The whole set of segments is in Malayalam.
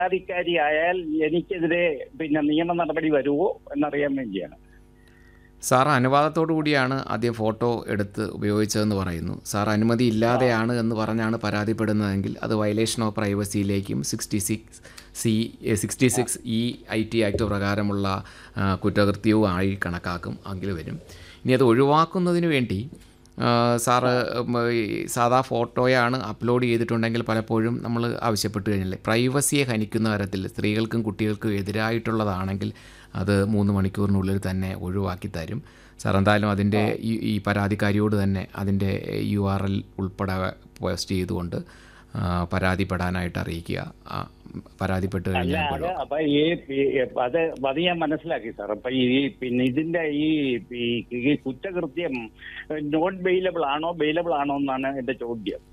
പരാതിക്കാരിയായാൽ എനിക്കെതിരെ പിന്നെ നിയമ നടപടി വരുമോ എന്നറിയാൻ വേണ്ടിയാണ് സാർ അനുവാദത്തോടു കൂടിയാണ് ആദ്യം ഫോട്ടോ എടുത്ത് ഉപയോഗിച്ചതെന്ന് പറയുന്നു സാർ അനുമതി ഇല്ലാതെയാണ് എന്ന് പറഞ്ഞാണ് പരാതിപ്പെടുന്നതെങ്കിൽ അത് വയലേഷൻ ഓഫ് പ്രൈവസിയിലേക്കും sixty six C sixty six E I T act പ്രകാരമുള്ള ആ, കുറ്റകൃത്യവും ആയി കണക്കാക്കും അങ്കിൽ വരും ഇനി അത് ഒഴിവാക്കുന്നതിന് വേണ്ടി ആ, സാറ് ഉം, ഈ സാധാ ഫോട്ടോയാണ് അപ്ലോഡ് ചെയ്തിട്ടുണ്ടെങ്കിൽ പലപ്പോഴും നമ്മൾ ആവശ്യപ്പെട്ട് കഴിഞ്ഞാൽ പ്രൈവസിയെ ഹനിക്കുന്ന തരത്തിൽ സ്ത്രീകൾക്കും കുട്ടികൾക്കും എതിരായിട്ടുള്ളതാണെങ്കിൽ അത് മൂന്ന് മണിക്കൂറിനുള്ളിൽ തന്നെ ഒഴിവാക്കി തരും സാർ എന്തായാലും അതിൻ്റെ ഈ ഈ പരാതിക്കാരിയോട് തന്നെ അതിൻ്റെ യു ആർ എൽ ഉൾപ്പെടെ പോസ്റ്റ് ചെയ്തുകൊണ്ട് ആ, പരാതിപ്പെടാനായിട്ട് അറിയിക്കുക ആ, പരാതിപ്പെട്ട് അല്ല കഴിഞ്ഞാൽ അത് ഒഴിവാക്കാം. അപ്പൊ ഈ ഈ- അത് അത് ഞാൻ മനസ്സിലാക്കി സാർ അപ്പൊ ഈ പിന്നെ ഇതിന്റെ ഈ ഈ- ഈ കുറ്റകൃത്യം നോൺ ബെയിലബിൾ ആണോ ബെയിലബിൾ ആണോ എന്നാണ് എന്റെ ചോദ്യം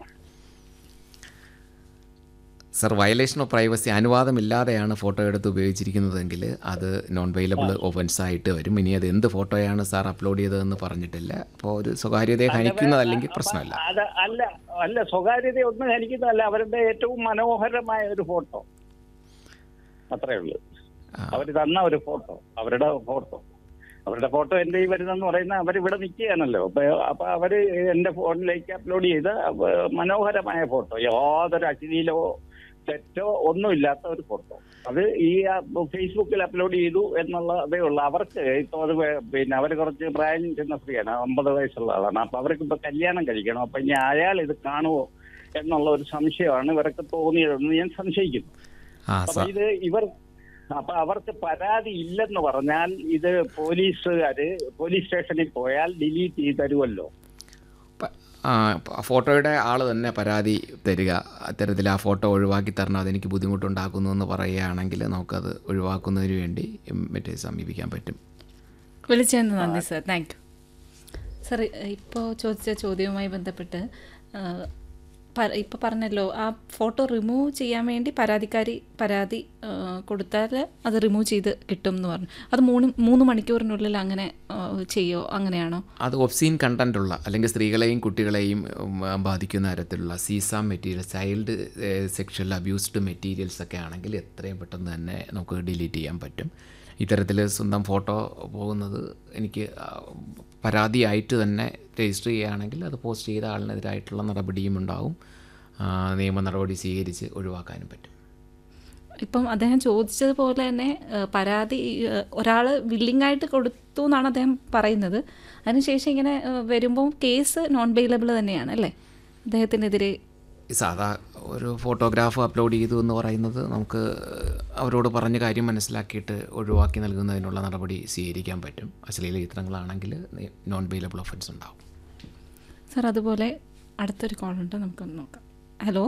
സർ വയലേഷൻ ഓഫ് പ്രൈവസി അനുവാദമില്ലാതെയാണ് ഫോട്ടോ എടുത്ത് ഉപയോഗിച്ചിരിക്കുന്നതെങ്കിൽ അത് നോൺ വെയിലബിൾ ഒഫൻസ് ആയിട്ട് വരും ഇനി അത് എന്ത് ഫോട്ടോയാണ് സാർ അപ്ലോഡ് ചെയ്തതെന്ന് പറഞ്ഞിട്ടില്ല അപ്പോൾ ഒരു സ്വകാര്യതയെ ഹനിക്കുന്നതല്ലെങ്കിൽ പ്രശ്നമില്ല അത് അല്ല അല്ല സ്വകാര്യത ഒന്നും എനിക്കുന്നതല്ല അവരുടെ ഏറ്റവും മനോഹരമായ ഒരു ഫോട്ടോ അത്രേ ഉള്ളൂ ആ. അവർ തന്ന ഒരു ഫോട്ടോ അവരുടെ ഫോട്ടോ അവരുടെ ഫോട്ടോ എന്റെ ഈ വരുന്നെന്ന് പറയുന്ന അവരിവിടെ നിൽക്കുകയാണല്ലോ അപ്പൊ അപ്പൊ അവര് എന്റെ ഫോണിലേക്ക് അപ്ലോഡ് ചെയ്ത അവ- മനോഹരമായ ഫോട്ടോ യാതൊരു അശ്ലീലമോ തെറ്റോ ഒന്നുമില്ലാത്ത ഒരു ഫോട്ടോ അത് ഈ ആ, ഫേസ്ബുക്കിൽ അപ്ലോഡ് ചെയ്തു എന്നുള്ളതേ ഉള്ളൂ അവർക്ക് ഇപ്പൊ അത് വേ- പിന്നെ അവർ കുറച്ച് പ്രായം ചെന്ന സ്ത്രീയാണ് അമ്പത് വയസ്സുള്ള ആളാണ് അപ്പൊ അവർക്ക് ഇപ്പൊ കല്യാണം കഴിക്കണം അപ്പൊ ഇനി അയാൾ ഇത് കാണുമോ എന്നുള്ള ഒരു സംശയമാണ് ഇവർക്ക് തോന്നിയതെന്ന് ഞാൻ സംശയിക്കുന്നു ആ അപ്പൊ സാർ ഇത് ഇവർ അപ്പൊ അവർക്ക് പരാതി ഇല്ലെന്ന് പറഞ്ഞാൽ ഇത് പോലീസുകാര് പോലീസ് സ്റ്റേഷനിൽ പോയാൽ ഡിലീറ്റ് ചെയ്ത് തരുമല്ലോ പ- ആ, പ- ഫോട്ടോയുടെ ആൾ തന്നെ പരാതി തരിക അത്തരത്തിൽ ആ ഫോട്ടോ ഒഴിവാക്കി തരണം അതെനിക്ക് ബുദ്ധിമുട്ടുണ്ടാക്കുന്നു എന്ന് പറയുകയാണെങ്കിൽ നമുക്കത് ഒഴിവാക്കുന്നതിന് വേണ്ടി മറ്റേ സമീപിക്കാൻ പറ്റും വിളിച്ചതിന് നന്ദി സർ താങ്ക് യു സർ ഇപ്പോൾ ചോദിച്ച ചോദ്യവുമായി ബന്ധപ്പെട്ട് ഇപ്പോൾ പറഞ്ഞല്ലോ ആ ഫോട്ടോ റിമൂവ് ചെയ്യാൻ വേണ്ടി പരാതിക്കാരി പരാതി ആ, കൊടുത്താൽ അത് റിമൂവ് ചെയ്ത് കിട്ടും എന്ന് പറഞ്ഞു അത് മൂന്ന് മൂന്ന് മണിക്കൂറിനുള്ളിൽ അങ്ങനെ ആ, ചെയ്യോ അങ്ങനെയാണോ അത് ഒബ്സീൻ കണ്ടന്റ് ഉള്ള അല്ലെങ്കിൽ സ്ത്രീകളെയും കുട്ടികളെയും ഉം, ബാധിക്കുന്ന തരത്തിലുള്ള CSAM materials child sexual abused materials ഒക്കെ ആണെങ്കിൽ എത്രയും പെട്ടെന്ന് തന്നെ നമുക്ക് ഡിലീറ്റ് ചെയ്യാൻ പറ്റും ഇത്തരത്തിൽ സ്വന്തം ഫോട്ടോ പോകുന്നത് എനിക്ക് ആ, പരാതിയായിട്ട് തന്നെ രജിസ്റ്റർ ചെയ്യുകയാണെങ്കിൽ അത് പോസ്റ്റ് ചെയ്ത ആളിനെതിരായിട്ടുള്ള നടപടിയും ഉണ്ടാവും ആ, നിയമ നടപടി സ്വീകരിച്ച് ഒഴിവാക്കാനും പറ്റും ഇപ്പം അദ്ദേഹം ചോദിച്ചതുപോലെ തന്നെ ആ, പരാതി ഒരാൾ വില്ലിംഗ് ആയിട്ട് കൊടുത്തു എന്നാണ് അദ്ദേഹം പറയുന്നത് അതിനുശേഷം ഇങ്ങനെ ആ, വരുമ്പോൾ കേസ് നോൺ ബെയിലബിൾ തന്നെയാണ് അല്ലേ അദ്ദേഹത്തിനെതിരെ സാധാ ഒരു ഫോട്ടോഗ്രാഫ് അപ്ലോഡ് ചെയ്തു എന്ന് പറയുന്നത് നമുക്ക് അവരോട് പറഞ്ഞ കാര്യം മനസ്സിലാക്കിയിട്ട് ഒഴിവാക്കി നൽകുന്നതിനുള്ള നടപടി സ്വീകരിക്കാൻ പറ്റും അശ്ലീല ചിത്രങ്ങളാണെങ്കിൽ നോൺ ബെയിലബിൾ ഒഫൻസ് ഉണ്ടാവും സാർ അതുപോലെ അടുത്തൊരു കോളുണ്ട് നമുക്കൊന്ന് നോക്കാം ഹലോ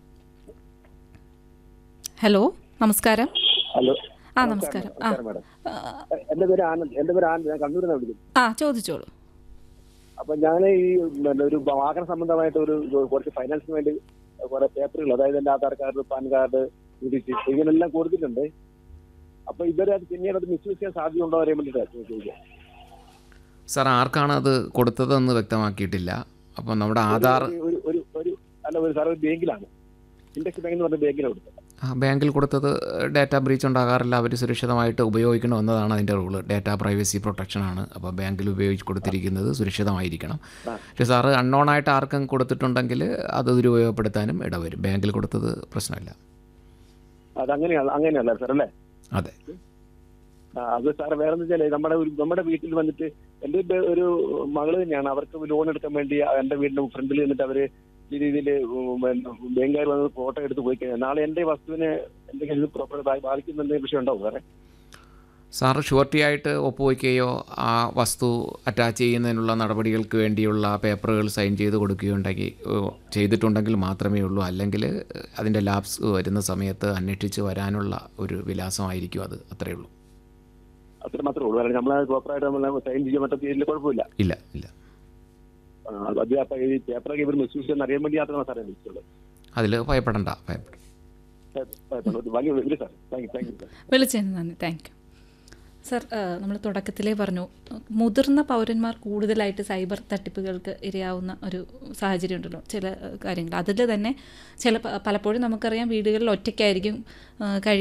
ഹലോ നമസ്കാരം ഹലോ ആ നമസ്കാരം ആ മാഡം ആ, എന്റെ പേര് ആനന്ദ് എന്റെ പേര് ആനന്ദ് ഞാൻ കണ്ണൂരിൽ നിന്ന് വിളിക്കുന്നു ആ ചോദിച്ചോളൂ അപ്പൊ ഞാൻ ഈ പിന്നെ ഒരു വാഹന സംബന്ധമായിട്ട് ഒരു കുറച്ച് ഫൈനാൻസിന് വേണ്ടി കുറെ പേപ്പറുകൾ അതായത് എന്റെ ആധാർ കാർഡ് പാൻ കാർഡ് ഇങ്ങനെല്ലാം കൊടുത്തിട്ടുണ്ട് അപ്പൊ ഇവര് അത് പിന്നീട് അത് മിസ്യൂസ് ചെയ്യാൻ സാധ്യതയുണ്ടോ അറിയാൻ വേണ്ടിയിട്ടാണ് ചോദിക്കുക സാർ ആർക്കാണ് അത് കൊടുത്തതെന്ന് വ്യക്തമാക്കിയിട്ടില്ല അപ്പം നമ്മുടെ ആധാർ ഒരു ഒരു ഒരു അല്ല ഒരു സാർ ഒരു ബാങ്കിലാണ് ഇൻഡക്സ് ബാങ്ക് എന്ന് പറഞ്ഞ ബാങ്കിലാണ് കൊടുത്തത് ആ, ബാങ്കിൽ കൊടുത്തത് ഡാറ്റ ബ്രീച്ച് ഉണ്ടാകാറില്ല അവർ സുരക്ഷിതമായിട്ട് ഉപയോഗിക്കണം എന്നതാണ് അതിൻ്റെ റൂള് ഡാറ്റ പ്രൈവസി പ്രൊട്ടക്ഷനാണ് അപ്പോൾ ബാങ്കിൽ ഉപയോഗിച്ച് കൊടുത്തിരിക്കുന്നത് സുരക്ഷിതമായിരിക്കണം പക്ഷേ സാറ് അൺനോൺ ആയിട്ട് ആർക്കും കൊടുത്തിട്ടുണ്ടെങ്കിൽ അത് ദുരുപയോഗപ്പെടുത്താനും ഇടവരും ബാങ്കിൽ കൊടുത്തത് പ്രശ്നമില്ല അത് അങ്ങനെയാണ് അങ്ങനെയല്ല സാർ അല്ലേ അതെ ആ, അത് സാർ വേറെ വെച്ചാൽ നമ്മുടെ ഒരു നമ്മുടെ വീട്ടിൽ വന്നിട്ട് എന്റെ ഒരു- ഒരു മകള് തന്നെയാണ് അവർക്ക് ലോൺ എടുക്കാൻ വേണ്ടി എന്റെ വീടിന്റെ ഫ്രണ്ടിൽ നിന്നിട്ട് അവര് ഈ രീതിയിൽ ബാങ്കുകാർ വന്ന് ഫോട്ടോ എടുത്ത് പോയി കഴിഞ്ഞാൽ നാളെ എന്റെ വസ്തുവിനെ എന്തെങ്കിലും പ്രോപ്പർ ബാധിക്കുന്ന എന്തെങ്കിലും വിഷയം ഉണ്ടാവും വേറെ സാറ് ഷുവർട്ടി ആയിട്ട് ഒപ്പുവയ്ക്കുകയോ ആ വസ്തു അറ്റാച്ച് ചെയ്യുന്നതിനുള്ള നടപടികൾക്ക് വേണ്ടിയുള്ള പേപ്പറുകൾ സൈൻ ചെയ്ത് കൊടുക്കുകയുണ്ടെങ്കിൽ ഏഹ്, ചെയ്തിട്ടുണ്ടെങ്കിൽ മാത്രമേ ഉള്ളൂ അല്ലെങ്കിൽ അതിൻ്റെ ലാബ്സ് വരുന്ന സമയത്ത് അന്വേഷിച്ച് വരാനുള്ള ഒരു വിലാസമായിരിക്കും അത് അത്രയേ ഉള്ളൂ അത്ര മാത്രമേ ഉള്ളൂ കാരണം നമ്മളെ പ്രോപ്പറായിട്ട് നമ്മൾ സൈൻ ചെയ്യാൻ പറ്റാത്ത ഇതിൽ കുഴപ്പമില്ല ഇല്ല ഇല്ല ആ, അത് അപ്പൊ ഈ പേപ്പറൊക്കെ ഇവർ മിസ്യൂസ് ചെയ്യാൻ അറിയാൻ വേണ്ടി മാത്രമാണ് സാറേ വിളിച്ചുള്ളത് അതിൽ ഭയപ്പെടണ്ട ഭയപ്പെട വലിയ വലിയ sir thank you thank you sir വിളിച്ചതിന് നന്ദി താങ്ക് യു സർ നമ്മൾ തുടക്കത്തിലേ പറഞ്ഞു മുതിർന്ന പൗരന്മാർ കൂടുതലായിട്ട് സൈബർ തട്ടിപ്പുകൾക്ക് ഇരയാവുന്ന ഒരു സാഹചര്യം ഉണ്ടല്ലോ ചില കാര്യങ്ങൾ അതിൽ തന്നെ ചില പ- പലപ്പോഴും നമുക്കറിയാം വീടുകളിൽ ഒറ്റയ്ക്കായിരിക്കും ആ, കഴിയുന്നത്